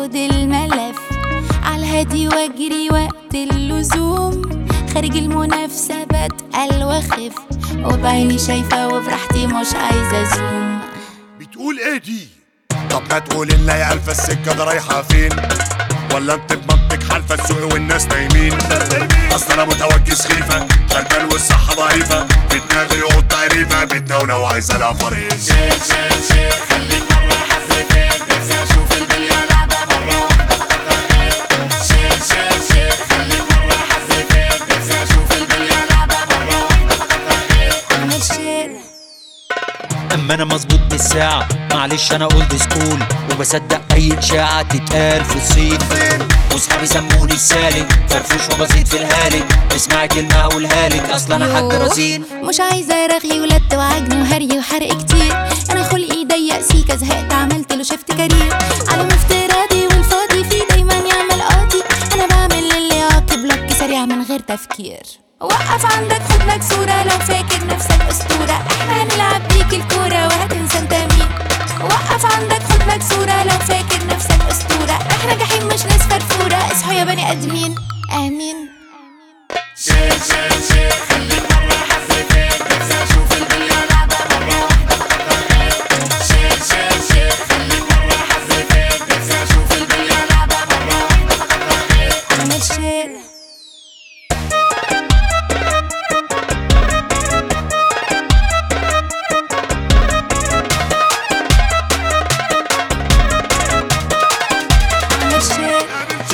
واخد الملف عالهادي واجري وقت اللزوم خارج المنافسة بتقل واخف وبعيني شايفة وبراحتي مش عايزة زوم بتقول ايه دي طب ما تقول لنا يا الف السكه دي رايحه فين ولا انت بمنطق حالفه السوق والناس نايمين اصل انا متوجه سخيفه غلبان والصحه ضعيفه في دماغي يقط تعريفه بتنونة وعايزه لها فريز اعمل شير اما انا مظبوط بالساعة معلش انا اولد سكول وبصدق اي اشاعة تتقال في الصين واصحابي سموني السالك فرفوش وبسيط في الهالك اسمع كلمة اقولها لك اصلا انا حاج يوه، رزين مش عايزة رغي ولد وعجن وهري وحرق كتير انا خلقي ضيق سيكا زهقت عملت له شفت كارير عالم افتراضي والفاضي فيه دايما يعمل قاضي انا بعمل اللي يعاقب بلوك سريع من غير تفكير وقف عندك خد لك صورة لو فاكر نفسك أسطورة احنا هنلعب بيك الكورة وهتنسى انت مين وقف عندك خد لك صورة لو فاكر نفسك أسطورة احنا جحيم مش ناس فرفورة اصحوا يا بني آدمين آمين اعمل شير اعمل شير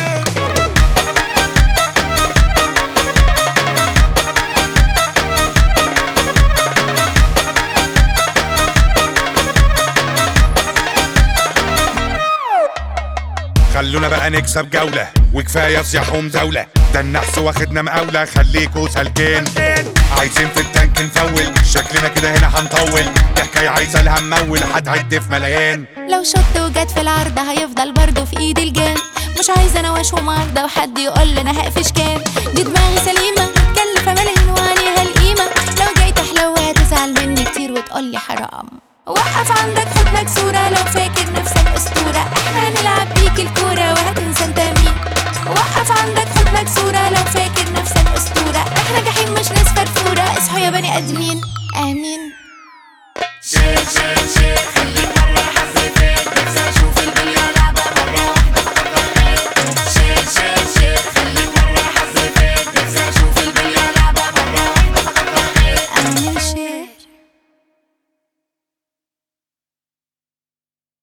خلونا بقى نكسب جولة وكفاية صياح ومزاولة ده النحس واخدنا مقاولة خليكوا سالكين عايزين في التانك نفول شكلنا كده هنا هنطول دي حكاية عايزة لها ممول هتعد في ملايين لو شط وجت في العرض هيفضل برضه في ايد الجان مش عايزه انا وش ومرضى وحد يقول لي انا هقفش كام دي دماغي سليمه كلفه ملايين وعليها القيمه لو جاي تحلو هتزعل مني كتير وتقول لي حرام وقف عندك خد لك صوره لو